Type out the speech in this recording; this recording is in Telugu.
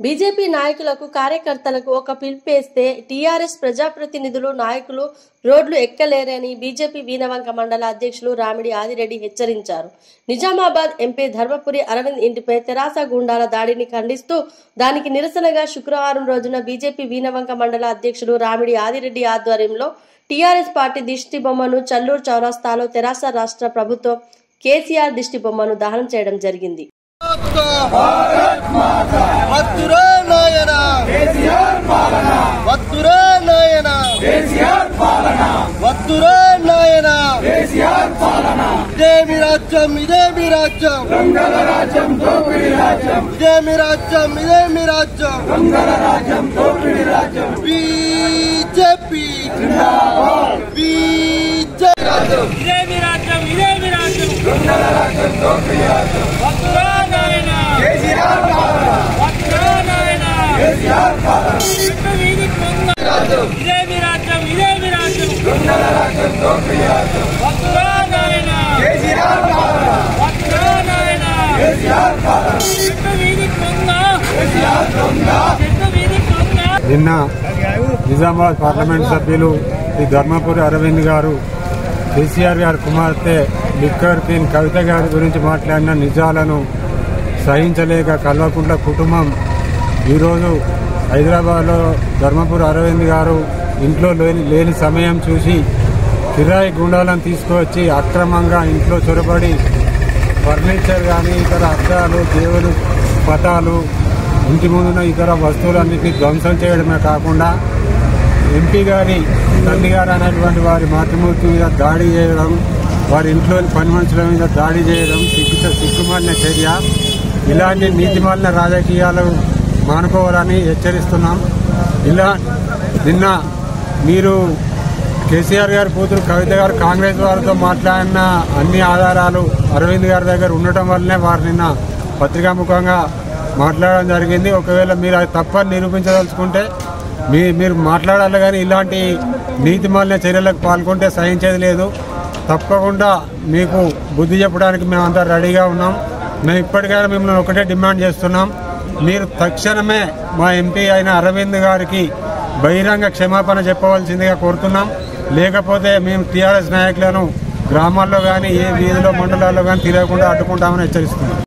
బీజేపీ నాయకులకు కార్యకర్తలకు ఒక పిలుపేస్తే టీఆర్ఎస్ ప్రజాప్రతినిధులు నాయకులు రోడ్లు ఎక్కలేరని బీజేపీ వీనవంక మండల అధ్యక్షులు రామిడి ఆదిరెడ్డి హెచ్చరించారు నిజామాబాద్ ఎంపీ ధర్మపురి అరవింద్ ఇంటిపై తెరాస గుండాల దాడిని ఖండిస్తూ దానికి నిరసనగా శుక్రవారం రోజున బీజేపీ వీనవంక మండల అధ్యక్షులు రామిడి ఆదిరెడ్డి ఆధ్వర్యంలో టీఆర్ఎస్ పార్టీ దిష్టి బొమ్మను చల్లూరు చౌరస్తాలో తెరాస రాష్ట్ర ప్రభుత్వం కేసీఆర్ దిష్టి బొమ్మను దహనం చేయడం జరిగింది వద్దురా నాయన వద్దురా నాయన వద్దురా నాయన ఇదేమి రాజ్యం ఇదేమి రాజ్యం ఇదేమి రాజ్యం ఇదేమి రాజ్యం బీజేపీ బీజేపీ రాజ్యం ఇదేమి రాజ్యం ఇదేమి రాజ్యం వద్దురా నాయన వద్దురా నాయన చెట్టు వీధి కొంగ ఇదేమి రాజ్యం ఇదేమి రాజ్యం వద్దురా నాయన వద్దురా నాయన చెట్టు వీధి కొంగ చెట్టు వీధి కొంగ నిన్న నిజామాబాద్ పార్లమెంట్ సభ్యులు శ్రీ ధర్మపురి అరవింద్ గారు కేసీఆర్ గారి కుమార్తె లిక్కర్ క్వీన్ కవిత గారి గురించి మాట్లాడిన నిజాలను సహించలేక కల్వకుంట్ల కుటుంబం ఈరోజు హైదరాబాద్లో ధర్మపురి అరవింద్ గారు ఇంట్లో లేని లేని సమయం చూసి కిరాయి గుండాలను తీసుకువచ్చి అక్రమంగా ఇంట్లో చొరబడి ఫర్నిచర్ కానీ ఇతర అద్దాలు దేవులు పటాలు ఇంటి ముందున్న ఇతర వస్తువులన్నింటినీ ధ్వంసం చేయడమే కాకుండా ఎంపీ గారి తల్లి గారు అనేటువంటి వారి మాతృమూర్తి మీద దాడి చేయడం వారి ఇంట్లోని పని మనుషుల మీద దాడి చేయడం సిగ్గు సిగ్గుమాలిన చర్య ఇలాంటి నీతిమాలిన రాజకీయాలు మానుకోవాలని హెచ్చరిస్తున్నాం ఇలా నిన్న మీరు కేసీఆర్ గారి కూతురు కవిత గారు కాంగ్రెస్ వారితో మాట్లాడిన అన్ని ఆధారాలు అరవింద్ గారి దగ్గర ఉండటం వల్లనే వారు నిన్న పత్రికాముఖంగా మాట్లాడడం జరిగింది ఒకవేళ మీరు అది తప్పని నిరూపించదలుచుకుంటే మీ మీరు మాట్లాడాలి కానీ ఇలాంటి నీతిమాలిన చర్యలకు పాల్గొంటే సహించేది లేదు తప్పకుండా మీకు బుద్ధి చెప్పడానికి మేమంతా రెడీగా ఉన్నాం మేము ఇప్పటికైనా మిమ్మల్ని ఒకటే డిమాండ్ చేస్తున్నాం మీరు తక్షణమే మా ఎంపీ అయిన అరవింద్ గారికి బహిరంగ క్షమాపణ చెప్పవలసిందిగా కోరుతున్నాం లేకపోతే మేము టీఆర్ఎస్ నాయకులను గ్రామాల్లో కానీ ఏ వీధిలో మండలాల్లో కానీ తిరగకుండా అడ్డుకుంటామని హెచ్చరిస్తున్నాం